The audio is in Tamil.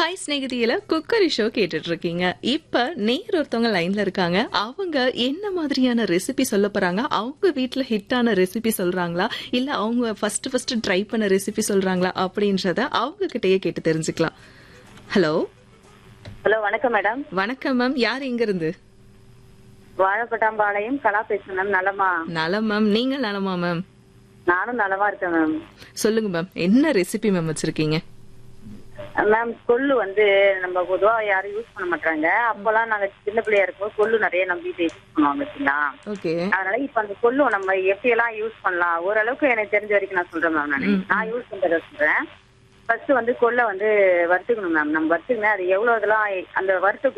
ஹாய் ஸ்நேகிதியில குக்கரி ஷோ கேட்டுட்டு இருக்கீங்க இப்ப நேர் ஒருத்தவங்க லைன்ல இருக்காங்க அவங்க என்ன மாதிரியான ரெசிபி சொல்ல போறாங்க அவங்க வீட்ல ஹிட்டான ரெசிபி சொல்றாங்களா இல்ல அவங்க ஃபர்ஸ்ட் ஃபர்ஸ்ட் ட்ரை பண்ண ரெசிபி சொல்றாங்களா அப்படின்றத அவங்க கிட்டயே கேட்டு தெரிஞ்சுக்கலாம் ஹலோ ஹலோ வணக்கம் மேடம் வணக்கம் மேம் யார் எங்க இருந்து வாழைப்பட்டாம்பாளையம் கலா பேசுறேன் மேம் நலமா நலம் மேம் நீங்க நலமா மேம் நானும் நலமா இருக்கேன் மேம் சொல்லுங்க மேம் என்ன ரெசிபி மேம் வச்சிருக்கீங்க மேம் கொள்ளு வந்து நம்ம பொதுவா யாரும் யூஸ் பண்ண மாட்டாங்க அப்பெல்லாம் நாங்க சின்ன பிள்ளையா இருக்கும்போது கொள்ளு நிறைய நம்ம வீட்டுல யூஸ் பண்ணுவாங்க வச்சுங்களா ஓகே அதனால இப்ப அந்த கொள்ளு நம்ம எப்படி எல்லாம் யூஸ் பண்ணலாம் ஓரளவுக்கு எனக்கு தெரிஞ்ச வரைக்கும் நான் சொல்றேன் மேம் நான் நான் யூஸ் பண்றத சொல்றேன் ஃபர்ஸ்ட் வந்து கொள்ளை வந்து வறுத்துக்கணும் மேம் நம்ம வறுத்துக்கணும் அது எவ்வளவு இதெல்லாம் அந்த வறுத்து